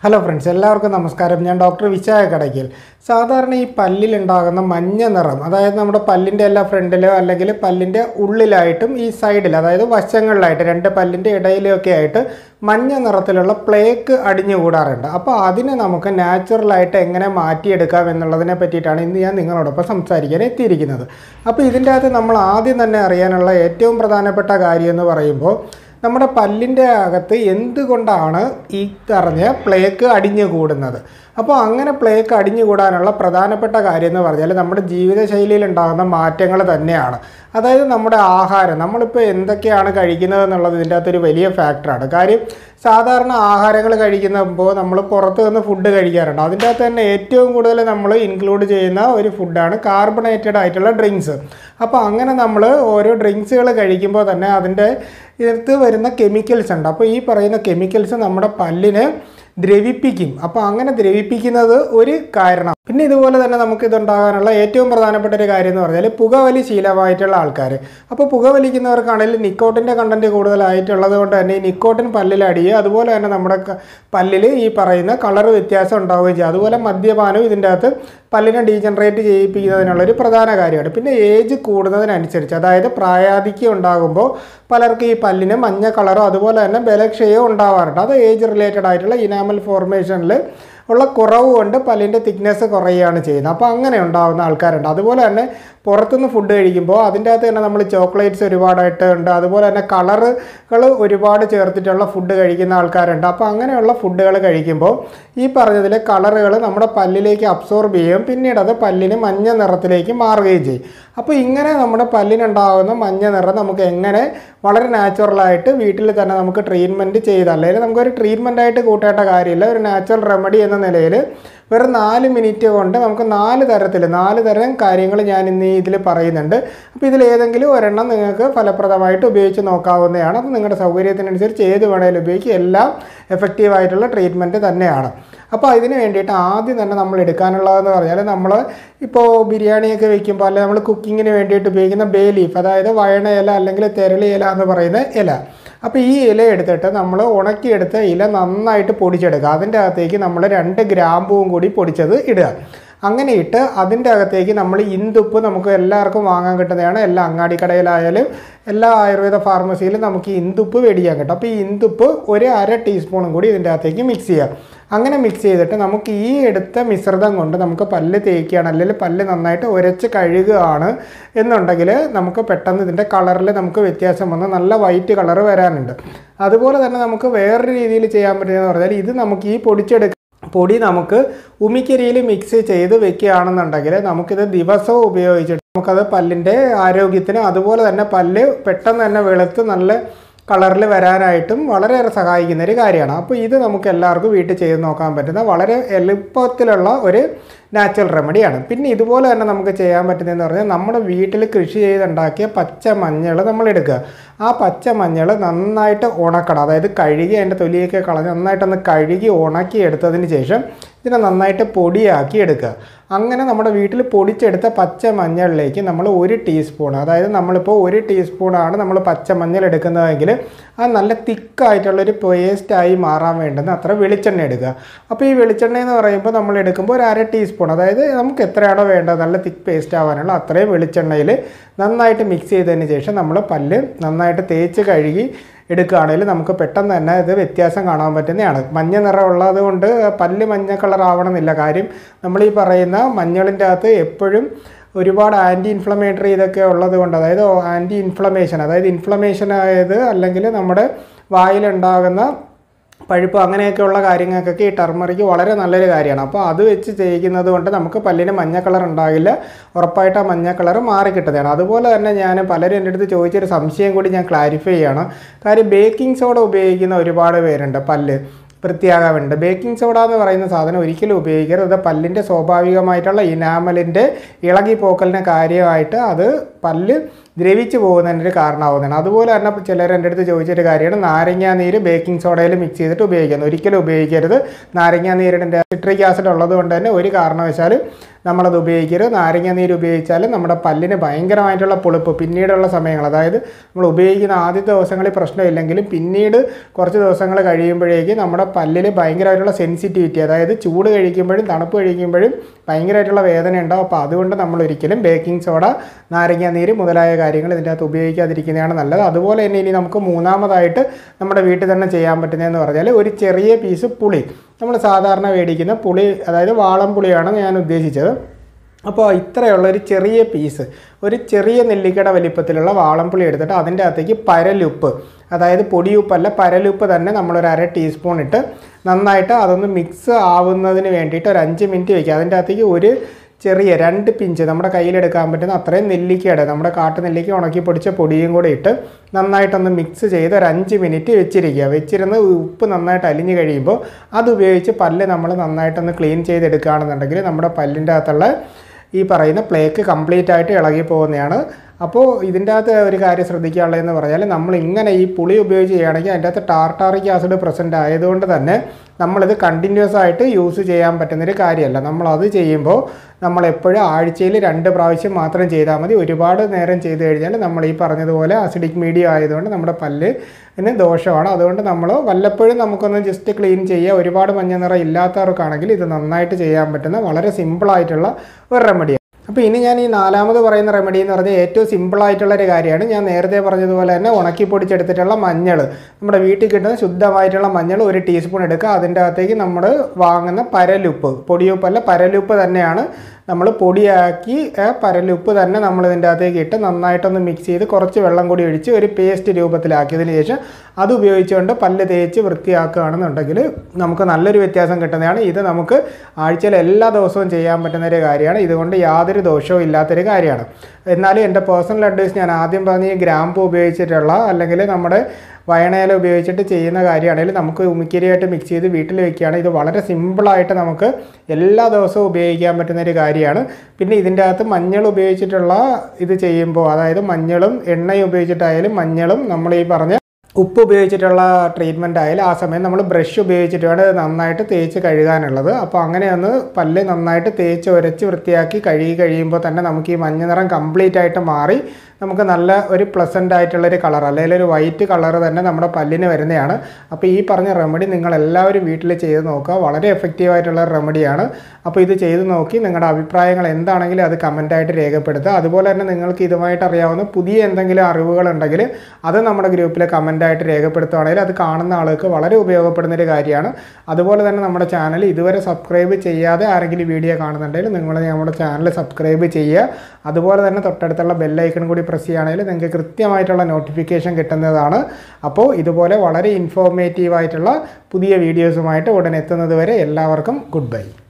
hello friends എല്ലാവർക്കും നമസ്കാരം ഞാൻ ഡോക്ടർ വിശാഖ കടയ്ക്കൽ സാധാരണ ഈ പല്ലിലുണ്ടാകുന്ന മഞ്ഞ നിറം അതായത് നമ്മുടെ പല്ലിൻ്റെ എല്ലാ ഫ്രണ്ടിലോ അല്ലെങ്കിൽ പല്ലിൻ്റെ ഉള്ളിലായിട്ടും ഈ സൈഡിൽ അതായത് വശങ്ങളിലായിട്ട് രണ്ട് പല്ലിൻ്റെ ഇടയിലൊക്കെ ആയിട്ട് മഞ്ഞ നിറത്തിലുള്ള പ്ലേക്ക് അടിഞ്ഞുകൂടാറുണ്ട് അപ്പോൾ അതിനെ നമുക്ക് നാച്ചുറലായിട്ട് എങ്ങനെ മാറ്റിയെടുക്കാം എന്നുള്ളതിനെ പറ്റിയിട്ടാണ് ഇന്ന് ഞാൻ നിങ്ങളോടൊപ്പം സംസാരിക്കാൻ എത്തിയിരിക്കുന്നത് അപ്പോൾ ഇതിൻ്റെ അകത്ത് നമ്മൾ ആദ്യം തന്നെ അറിയാനുള്ള ഏറ്റവും പ്രധാനപ്പെട്ട കാര്യം എന്ന് പറയുമ്പോൾ നമ്മുടെ പല്ലിൻ്റെ അകത്ത് എന്തുകൊണ്ടാണ് ഈ പറഞ്ഞ പ്ലേക്ക് അടിഞ്ഞു കൂടുന്നത് അപ്പോൾ അങ്ങനെ പ്ലേക്ക് അടിഞ്ഞു കൂടാനുള്ള പ്രധാനപ്പെട്ട കാര്യം എന്ന് പറഞ്ഞാൽ നമ്മുടെ ജീവിതശൈലിയിൽ ഉണ്ടാകുന്ന മാറ്റങ്ങൾ തന്നെയാണ് അതായത് നമ്മുടെ ആഹാരം നമ്മളിപ്പോൾ എന്തൊക്കെയാണ് കഴിക്കുന്നത് എന്നുള്ളത് ഇതിൻ്റെ അകത്തൊരു വലിയ ഫാക്ടറാണ് കാര്യം സാധാരണ ആഹാരങ്ങൾ കഴിക്കുമ്പോൾ നമ്മൾ പുറത്ത് നിന്ന് ഫുഡ് കഴിക്കാറുണ്ട് അതിൻ്റെ അകത്ത് തന്നെ ഏറ്റവും കൂടുതൽ നമ്മൾ ഇൻക്ലൂഡ് ചെയ്യുന്ന ഒരു ഫുഡാണ് കാർബണേറ്റഡ് ആയിട്ടുള്ള ഡ്രിങ്ക്സ് അപ്പോൾ അങ്ങനെ നമ്മൾ ഓരോ ഡ്രിങ്ക്സുകൾ കഴിക്കുമ്പോൾ തന്നെ അതിൻ്റെ ഇതിനകത്ത് വരുന്ന കെമിക്കൽസ് ഉണ്ട് അപ്പോൾ ഈ പറയുന്ന കെമിക്കൽസ് നമ്മുടെ പല്ലിനെ ദ്രവിപ്പിക്കും അപ്പോൾ അങ്ങനെ ദ്രവിപ്പിക്കുന്നത് ഒരു കാരണം പിന്നെ ഇതുപോലെ തന്നെ നമുക്ക് ഇതുണ്ടാകാനുള്ള ഏറ്റവും പ്രധാനപ്പെട്ട ഒരു കാര്യം എന്ന് പറഞ്ഞാൽ പുകവലി ശീലമായിട്ടുള്ള ആൾക്കാർ അപ്പോൾ പുകവലിക്കുന്നവർക്കാണെങ്കിൽ നിക്കോട്ടിൻ്റെ കണ്ടൻറ്റ് കൂടുതലായിട്ടുള്ളത് കൊണ്ട് തന്നെ ഈ നിക്കോട്ടിൻ പല്ലിലടിയുക അതുപോലെ തന്നെ നമ്മുടെ ക- പല്ലിൽ ഈ പറയുന്ന കളർ വ്യത്യാസം ഉണ്ടാവുകയും ചെയ്യും അതുപോലെ മദ്യപാനം ഇതിൻ്റെ അകത്ത് പല്ലിനെ ഡീജനറേറ്റ് ചെയ്യിപ്പിക്കുന്നതിനുള്ള ഒരു പ്രധാന കാര്യമാണ് പിന്നെ ഏജ് കൂടുന്നതിനനുസരിച്ച് അതായത് പ്രായാധിക്യം ഉണ്ടാകുമ്പോൾ പലർക്കും ഈ പല്ലിന് മഞ്ഞ കളറോ അതുപോലെ തന്നെ ബലക്ഷയോ ഉണ്ടാവാറുണ്ട് അത് ഏജ് റിലേറ്റഡ് ആയിട്ടുള്ള ഇനാമൽ ഫോർമേഷനിൽ ഉള്ള കുറവ് കൊണ്ട് പല്ലിൻ്റെ തിക്നെസ് കുറയുകയാണ് ചെയ്യുന്നത് അപ്പോൾ അങ്ങനെ ഉണ്ടാകുന്ന ആൾക്കാരുണ്ട് അതുപോലെ തന്നെ പുറത്തുനിന്ന് ഫുഡ് കഴിക്കുമ്പോൾ അതിൻ്റെ അകത്ത് തന്നെ നമ്മൾ ചോക്ലേറ്റ്സ് ഒരുപാടായിട്ട് ഉണ്ട് അതുപോലെ തന്നെ കളറുകൾ ഒരുപാട് ചേർത്തിട്ടുള്ള ഫുഡ് കഴിക്കുന്ന ആൾക്കാരുണ്ട് അപ്പോൾ അങ്ങനെയുള്ള ഫുഡുകൾ കഴിക്കുമ്പോൾ ഈ പറഞ്ഞതിലെ കളറുകൾ നമ്മുടെ പല്ലിലേക്ക് അബ്സോർബ് ചെയ്യും പിന്നീട് അത് പല്ലിന് മഞ്ഞ നിറത്തിലേക്ക് മാറുകയും ചെയ്യും അപ്പോൾ ഇങ്ങനെ നമ്മുടെ പല്ലിനുണ്ടാകുന്ന മഞ്ഞ നിറം നമുക്ക് എങ്ങനെ വളരെ നാച്ചുറലായിട്ട് വീട്ടിൽ തന്നെ നമുക്ക് ട്രീറ്റ്മെൻറ്റ് ചെയ്ത് അല്ലെങ്കിൽ നമുക്കൊരു ട്രീറ്റ്മെൻ്റ് ആയിട്ട് കൂട്ടേണ്ട കാര്യമില്ല ഒരു നാച്ചുറൽ റെമഡി എന്ന നിലയിൽ വെറും നാല് മിനിറ്റ് കൊണ്ട് നമുക്ക് നാല് തരത്തിൽ നാല് തരം കാര്യങ്ങൾ ഞാൻ ഇന്ന് ഇതിൽ പറയുന്നുണ്ട് അപ്പോൾ ഇതിൽ ഏതെങ്കിലും ഒരെണ്ണം നിങ്ങൾക്ക് ഫലപ്രദമായിട്ട് ഉപയോഗിച്ച് നോക്കാവുന്നതാണ് അപ്പോൾ നിങ്ങളുടെ സൗകര്യത്തിനനുസരിച്ച് ഏത് വേണേലും ഉപയോഗിക്കുക എല്ലാം എഫക്റ്റീവായിട്ടുള്ള ട്രീറ്റ്മെൻറ്റ് തന്നെയാണ് അപ്പോൾ അതിന് വേണ്ടിയിട്ട് ആദ്യം തന്നെ നമ്മൾ എടുക്കാനുള്ളതെന്ന് പറഞ്ഞാൽ നമ്മൾ ഇപ്പോൾ ബിരിയാണിയൊക്കെ വെക്കുമ്പോൾ അല്ലെങ്കിൽ നമ്മൾ കുക്കിങ്ങിന് വേണ്ടിയിട്ട് ഉപയോഗിക്കുന്ന ബേ ലീഫ് അതായത് വയണ ഇല അല്ലെങ്കിൽ തെരളി ഇല എന്ന് പറയുന്ന ഇല അപ്പോൾ ഈ ഇല എടുത്തിട്ട് നമ്മൾ ഉണക്കിയെടുത്ത ഇല നന്നായിട്ട് പൊടിച്ചെടുക്കുക അതിൻ്റെ അകത്തേക്ക് നമ്മൾ രണ്ട് ഗ്രാമ്പൂവും കൂടി പൊടിച്ചത് ഇടുക അങ്ങനെ ഇട്ട് അതിൻ്റെ അകത്തേക്ക് നമ്മൾ ഇന്ദുപ്പ് നമുക്ക് എല്ലാവർക്കും വാങ്ങാൻ കിട്ടുന്നതാണ് എല്ലാ അങ്ങാടി കടയിലായാലും എല്ലാ ആയുർവേദ ഫാർമസിയിലും നമുക്ക് ഈ ഇന്ദുപ്പ് മേടിക്കാൻ കിട്ടും അപ്പോൾ ഈ ഇന്ദുപ്പ് ഒരു അര ടീസ്പൂണും കൂടി ഇതിൻ്റെ അകത്തേക്ക് മിക്സ് ചെയ്യാം അങ്ങനെ മിക്സ് ചെയ്തിട്ട് നമുക്ക് ഈ എടുത്ത മിശ്രിതം കൊണ്ട് നമുക്ക് പല്ല് തേക്കുകയാണ് അല്ലെങ്കിൽ പല്ല് നന്നായിട്ട് ഉരച്ച് കഴുകുകയാണ് എന്നുണ്ടെങ്കിൽ നമുക്ക് പെട്ടെന്ന് ഇതിൻ്റെ കളറിൽ നമുക്ക് വ്യത്യാസം വന്ന് നല്ല വൈറ്റ് കളർ വരാനുണ്ട് അതുപോലെ തന്നെ നമുക്ക് വേറൊരു രീതിയിൽ ചെയ്യാൻ പറ്റുന്നതെന്ന് പറഞ്ഞാൽ ഇത് നമുക്ക് ഈ പൊടിച്ചെടുക്ക പൊടി നമുക്ക് ഉമിക്കരിയിൽ മിക്സ് ചെയ്ത് വെക്കുകയാണെന്നുണ്ടെങ്കിൽ നമുക്കിത് ദിവസവും ഉപയോഗിച്ചിട്ട് നമുക്കത് പല്ലിൻ്റെ ആരോഗ്യത്തിന് അതുപോലെ തന്നെ പല്ല് പെട്ടെന്ന് തന്നെ വെളുത്ത് നല്ല കളറിൽ വരാനായിട്ടും വളരെയേറെ സഹായിക്കുന്ന ഒരു കാര്യമാണ് അപ്പോൾ ഇത് നമുക്ക് എല്ലാവർക്കും വീട്ടിൽ ചെയ്ത് നോക്കാൻ പറ്റുന്ന വളരെ എളുപ്പത്തിലുള്ള ഒരു നാച്ചുറൽ റെമഡിയാണ് പിന്നെ ഇതുപോലെ തന്നെ നമുക്ക് ചെയ്യാൻ പറ്റുന്നതെന്ന് പറഞ്ഞാൽ നമ്മുടെ വീട്ടിൽ കൃഷി ചെയ്തുണ്ടാക്കിയ പച്ച മഞ്ഞൾ നമ്മൾ എടുക്കുക ആ പച്ച മഞ്ഞൾ നന്നായിട്ട് ഉണക്കണം അതായത് കഴുകി അതിൻ്റെ തൊലിയൊക്കെ കളഞ്ഞ് നന്നായിട്ടൊന്ന് കഴുകി ഉണക്കി എടുത്തതിന് ശേഷം ഇതിനെ നന്നായിട്ട് പൊടിയാക്കി എടുക്കുക അങ്ങനെ നമ്മുടെ വീട്ടിൽ പൊടിച്ചെടുത്ത പച്ച മഞ്ഞളിലേക്ക് നമ്മൾ ഒരു ടീസ്പൂൺ അതായത് നമ്മളിപ്പോൾ ഒരു ടീസ്പൂണാണ് നമ്മൾ പച്ച മഞ്ഞൾ എടുക്കുന്നതെങ്കിൽ അത് നല്ല തിക്കായിട്ടുള്ളൊരു പേസ്റ്റായി മാറാൻ വേണ്ടുന്ന അത്ര വെളിച്ചെണ്ണ എടുക്കുക അപ്പോൾ ഈ വെളിച്ചെണ്ണ എന്ന് പറയുമ്പോൾ നമ്മൾ എടുക്കുമ്പോൾ ഒരു അര ടീസ്പൂൺ അതായത് നമുക്ക് എത്രയാണോ വേണ്ടത് നല്ല തിക്ക് പേസ്റ്റ് ആവാനുള്ള അത്രയും വെളിച്ചെണ്ണയിൽ നന്നായിട്ട് മിക്സ് ചെയ്തതിന് ശേഷം നമ്മൾ പല്ല് നന്നായിട്ട് തേച്ച് കഴുകി എടുക്കുകയാണെങ്കിൽ നമുക്ക് പെട്ടെന്ന് തന്നെ ഇത് വ്യത്യാസം കാണാൻ പറ്റുന്നതാണ് മഞ്ഞ നിറം ഉള്ളത് കൊണ്ട് പല്ല് മഞ്ഞ കളർ ആവണമെന്നില്ല കാര്യം നമ്മൾ ഈ പറയുന്ന മഞ്ഞളിൻ്റെ അകത്ത് എപ്പോഴും ഒരുപാട് ആൻറ്റി ഇൻഫ്ലമേറ്ററി ഇതൊക്കെ ഉള്ളത് കൊണ്ട് അതായത് ആൻറ്റി ഇൻഫ്ലമേഷൻ അതായത് ഇൻഫ്ലമേഷൻ ആയത് അല്ലെങ്കിൽ നമ്മുടെ വായിലുണ്ടാകുന്ന പഴുപ്പ് അങ്ങനെയൊക്കെയുള്ള കാര്യങ്ങൾക്കൊക്കെ ഈ ടർമറിക്ക് വളരെ നല്ലൊരു കാര്യമാണ് അപ്പോൾ അത് വെച്ച് ചെയ്യിക്കുന്നത് കൊണ്ട് നമുക്ക് പല്ലിന് മഞ്ഞ കളർ ഉണ്ടാകില്ല ഉറപ്പായിട്ട് ആ മഞ്ഞ കളർ മാറി കിട്ടുന്നതാണ് അതുപോലെ തന്നെ ഞാൻ പലരും എൻ്റെ അടുത്ത് ചോദിച്ചൊരു സംശയം കൂടി ഞാൻ ക്ലാരിഫൈ ചെയ്യണം കാര്യം ബേക്കിംഗ് സോഡ ഉപയോഗിക്കുന്ന ഒരുപാട് പേരുണ്ട് പല്ല് വൃത്തിയാകാൻ വേണ്ടി ബേക്കിംഗ് സോഡ എന്ന് പറയുന്ന സാധനം ഒരിക്കലും ഉപയോഗിക്കരുത് അത് പല്ലിൻ്റെ സ്വാഭാവികമായിട്ടുള്ള ഇനാമലിൻ്റെ ഇളകിപ്പോക്കലിന് കാര്യമായിട്ട് അത് പല്ല് ദ്രവിച്ചു പോകുന്നതിന് ഒരു കാരണമാകുന്നതാണ് അതുപോലെ തന്നെ ചിലർ എൻ്റെ അടുത്ത് ചോദിച്ചൊരു കാര്യമാണ് നാരങ്ങാ നീര് ബേക്കിംഗ് സോഡയിൽ മിക്സ് ചെയ്തിട്ട് ഉപയോഗിക്കുന്നത് ഒരിക്കലും ഉപയോഗിക്കരുത് നാരങ്ങാ നീരിൻ്റെ സിട്രിക് ആസിഡ് ഉള്ളത് കൊണ്ട് തന്നെ ഒരു കാരണവശാലും നമ്മളത് ഉപയോഗിക്കരുത് നാരങ്ങ നീര് ഉപയോഗിച്ചാൽ നമ്മുടെ പല്ലിന് ഭയങ്കരമായിട്ടുള്ള പുളിപ്പ് പിന്നീടുള്ള സമയങ്ങൾ അതായത് നമ്മൾ ഉപയോഗിക്കുന്ന ആദ്യത്തെ ദിവസങ്ങളിൽ പ്രശ്നമില്ലെങ്കിലും പിന്നീട് കുറച്ച് ദിവസങ്ങൾ കഴിയുമ്പോഴേക്ക് നമ്മുടെ പല്ലിൽ ഭയങ്കരമായിട്ടുള്ള സെൻസിറ്റിവിറ്റി അതായത് ചൂട് കഴിക്കുമ്പോഴും തണുപ്പ് കഴിക്കുമ്പോഴും ഭയങ്കരമായിട്ടുള്ള വേദന ഉണ്ടാവും അപ്പോൾ അതുകൊണ്ട് നമ്മൾ ഒരിക്കലും ബേക്കിംഗ് സോഡ നാരങ്ങ നീര് മുതലായ കാര്യങ്ങൾ ഇതിൻ്റെ അകത്ത് ഉപയോഗിക്കാതിരിക്കുന്നതാണ് നല്ലത് അതുപോലെ തന്നെ ഇനി നമുക്ക് മൂന്നാമതായിട്ട് നമ്മുടെ വീട്ടിൽ തന്നെ ചെയ്യാൻ പറ്റുന്നതെന്ന് പറഞ്ഞാൽ ഒരു ചെറിയ പീസ് പുളി നമ്മൾ സാധാരണ മേടിക്കുന്ന പുളി അതായത് വാളം പുളിയാണ് ഞാൻ ഉദ്ദേശിച്ചത് അപ്പോൾ ഇത്രയുള്ള ഒരു ചെറിയ പീസ് ഒരു ചെറിയ നെല്ലിക്കയുടെ വലിപ്പത്തിലുള്ള വാളംപുളി എടുത്തിട്ട് അതിൻ്റെ അകത്തേക്ക് പരലുപ്പ് അതായത് പൊടിയുപ്പല്ല പരലുപ്പ് തന്നെ നമ്മളൊരു അര ടീസ്പൂൺ ഇട്ട് നന്നായിട്ട് അതൊന്ന് മിക്സ് ആവുന്നതിന് വേണ്ടിയിട്ട് ഒരു അഞ്ച് മിനിറ്റ് വയ്ക്കുക അതിൻ്റെ അകത്തേക്ക് ഒരു ചെറിയ രണ്ട് പിഞ്ച് നമ്മുടെ കയ്യിലെടുക്കാൻ പറ്റുന്ന അത്രയും നെല്ലിക്കയുടെ നമ്മുടെ കാട്ടു നെല്ലിക്ക ഉണക്കി പൊടിച്ച പൊടിയും കൂടെ ഇട്ട് നന്നായിട്ടൊന്ന് മിക്സ് ചെയ്ത് ഒരു അഞ്ച് മിനിറ്റ് വെച്ചിരിക്കുക വെച്ചിരുന്ന് ഉപ്പ് നന്നായിട്ട് അലിഞ്ഞ് കഴിയുമ്പോൾ അത് ഉപയോഗിച്ച് പല്ല് നമ്മൾ നന്നായിട്ടൊന്ന് ക്ലീൻ ചെയ്തെടുക്കുകയാണെന്നുണ്ടെങ്കിൽ നമ്മുടെ പല്ലിൻ്റെ അകത്തുള്ള ഈ പറയുന്ന പ്ലേക്ക് കംപ്ലീറ്റ് ആയിട്ട് ഇളകി പോകുന്നതാണ് അപ്പോൾ ഇതിൻ്റെ അകത്ത് ഒരു കാര്യം ശ്രദ്ധിക്കാനുള്ളതെന്ന് പറഞ്ഞാൽ നമ്മൾ ഇങ്ങനെ ഈ പുളി ഉപയോഗിച്ച് ചെയ്യുകയാണെങ്കിൽ അതിൻ്റെ അകത്ത് ടാർട്ടാറിക് ആസിഡ് പ്രസൻറ്റ് ആയതുകൊണ്ട് തന്നെ നമ്മളിത് കണ്ടിന്യൂസ് ആയിട്ട് യൂസ് ചെയ്യാൻ പറ്റുന്നൊരു കാര്യമല്ല നമ്മളത് ചെയ്യുമ്പോൾ നമ്മൾ എപ്പോഴും ആഴ്ചയിൽ രണ്ട് പ്രാവശ്യം മാത്രം ചെയ്താൽ മതി ഒരുപാട് നേരം ചെയ്ത് കഴിഞ്ഞാൽ നമ്മൾ ഈ പറഞ്ഞതുപോലെ അസിഡിക് മീഡിയം ആയതുകൊണ്ട് നമ്മുടെ പല്ല് ന് ദോഷമാണ് അതുകൊണ്ട് നമ്മൾ വല്ലപ്പോഴും നമുക്കൊന്ന് ജസ്റ്റ് ക്ലീൻ ചെയ്യുക ഒരുപാട് മഞ്ഞ നിറം ഇല്ലാത്തവർക്കാണെങ്കിൽ ഇത് നന്നായിട്ട് ചെയ്യാൻ പറ്റുന്ന വളരെ സിമ്പിളായിട്ടുള്ള ഒരു റെമഡിയാണ് അപ്പോൾ ഇനി ഞാൻ ഈ നാലാമത് പറയുന്ന റെമഡി എന്ന് പറഞ്ഞാൽ ഏറ്റവും സിമ്പിളായിട്ടുള്ള ഒരു കാര്യമാണ് ഞാൻ നേരത്തെ പറഞ്ഞതുപോലെ തന്നെ ഉണക്കി പൊടിച്ചെടുത്തിട്ടുള്ള മഞ്ഞൾ നമ്മുടെ വീട്ടിൽ കിട്ടുന്ന ശുദ്ധമായിട്ടുള്ള മഞ്ഞൾ ഒരു ടീസ്പൂൺ എടുക്കുക അതിൻ്റെ അകത്തേക്ക് നമ്മൾ വാങ്ങുന്ന പരലുപ്പ് പൊടിയുപ്പല്ല പരലുപ്പ് തന്നെയാണ് നമ്മൾ പൊടിയാക്കി ആ പരലുപ്പ് തന്നെ നമ്മൾ ഇതിൻ്റെ അകത്തേക്ക് ഇട്ട് നന്നായിട്ടൊന്ന് മിക്സ് ചെയ്ത് കുറച്ച് വെള്ളം കൂടി ഒഴിച്ച് ഒരു പേസ്റ്റ് രൂപത്തിലാക്കിയതിന് ശേഷം അത് ഉപയോഗിച്ചുകൊണ്ട് പല്ല് തേച്ച് വൃത്തിയാക്കുകയാണെന്നുണ്ടെങ്കിൽ നമുക്ക് നല്ലൊരു വ്യത്യാസം കിട്ടുന്നതാണ് ഇത് നമുക്ക് ആഴ്ചയിൽ എല്ലാ ദിവസവും ചെയ്യാൻ പറ്റുന്ന ഒരു കാര്യമാണ് ഇതുകൊണ്ട് യാതൊരു ദോഷവും ഇല്ലാത്തൊരു കാര്യമാണ് എന്നാലും എൻ്റെ പേഴ്സണൽ അഡ്വൈസ് ഞാൻ ആദ്യം പറഞ്ഞ ഈ ഗ്രാമ്പു ഉപയോഗിച്ചിട്ടുള്ള അല്ലെങ്കിൽ നമ്മുടെ വയണയില ഉപയോഗിച്ചിട്ട് ചെയ്യുന്ന കാര്യമാണെങ്കിൽ നമുക്ക് ഉമിക്കരിയായിട്ട് മിക്സ് ചെയ്ത് വീട്ടിൽ വെക്കുകയാണ് ഇത് വളരെ സിമ്പിളായിട്ട് നമുക്ക് എല്ലാ ദിവസവും ഉപയോഗിക്കാൻ പറ്റുന്ന ഒരു കാര്യമാണ് പിന്നെ ഇതിൻ്റെ അകത്ത് മഞ്ഞൾ ഉപയോഗിച്ചിട്ടുള്ള ഇത് ചെയ്യുമ്പോൾ അതായത് മഞ്ഞളും എണ്ണയും ഉപയോഗിച്ചിട്ടായാലും മഞ്ഞളും നമ്മൾ ഈ പറഞ്ഞ ഉപ്പ് ഉപയോഗിച്ചിട്ടുള്ള ട്രീറ്റ്മെൻ്റ് ആയാലും ആ സമയം നമ്മൾ ബ്രഷ് ഉപയോഗിച്ചിട്ട് വേണം ഇത് നന്നായിട്ട് തേച്ച് കഴുകാനുള്ളത് അപ്പോൾ അങ്ങനെ ഒന്ന് പല്ല് നന്നായിട്ട് തേച്ച് ഉരച്ച് വൃത്തിയാക്കി കഴുകി കഴിയുമ്പോൾ തന്നെ നമുക്ക് ഈ മഞ്ഞ നിറം കംപ്ലീറ്റ് ആയിട്ട് മാറി നമുക്ക് നല്ല ഒരു പ്ലസൻ്റ് ആയിട്ടുള്ളൊരു കളർ അല്ലെങ്കിൽ ഒരു വൈറ്റ് കളർ തന്നെ നമ്മുടെ പല്ലിന് വരുന്നതാണ് അപ്പോൾ ഈ പറഞ്ഞ റെമഡി നിങ്ങൾ എല്ലാവരും വീട്ടിൽ ചെയ്ത് നോക്കുക വളരെ എഫക്റ്റീവ് ആയിട്ടുള്ള റെമഡിയാണ് അപ്പോൾ ഇത് ചെയ്ത് നോക്കി നിങ്ങളുടെ അഭിപ്രായങ്ങൾ എന്താണെങ്കിലും അത് കമൻറ്റായിട്ട് രേഖപ്പെടുത്തുക അതുപോലെ തന്നെ നിങ്ങൾക്ക് ഇതുമായിട്ട് അറിയാവുന്ന പുതിയ എന്തെങ്കിലും അറിവുകളുണ്ടെങ്കിൽ അത് നമ്മുടെ ഗ്രൂപ്പിൽ കമൻറ്റായിട്ട് രേഖപ്പെടുത്തുകയാണെങ്കിൽ അത് കാണുന്ന ആൾക്ക് വളരെ ഉപയോഗപ്പെടുന്ന ഒരു കാര്യമാണ് അതുപോലെ തന്നെ നമ്മുടെ ചാനൽ ഇതുവരെ സബ്സ്ക്രൈബ് ചെയ്യാതെ ആരെങ്കിലും വീഡിയോ കാണുന്നുണ്ടെങ്കിൽ നിങ്ങൾ നമ്മുടെ ചാനൽ സബ്സ്ക്രൈബ് ചെയ്യുക അതുപോലെ തന്നെ തൊട്ടടുത്തുള്ള ബെല്ലൈക്കൺ കൂടി പ്രസ് ചെയ്യുകയാണെങ്കിൽ നിങ്ങൾക്ക് കൃത്യമായിട്ടുള്ള നോട്ടിഫിക്കേഷൻ കിട്ടുന്നതാണ് അപ്പോൾ ഇതുപോലെ വളരെ ഇൻഫോർമേറ്റീവ് ആയിട്ടുള്ള പുതിയ വീഡിയോസുമായിട്ട് ഉടൻ എത്തുന്നത് വരെ എല്ലാവർക്കും ഗുഡ് ബൈ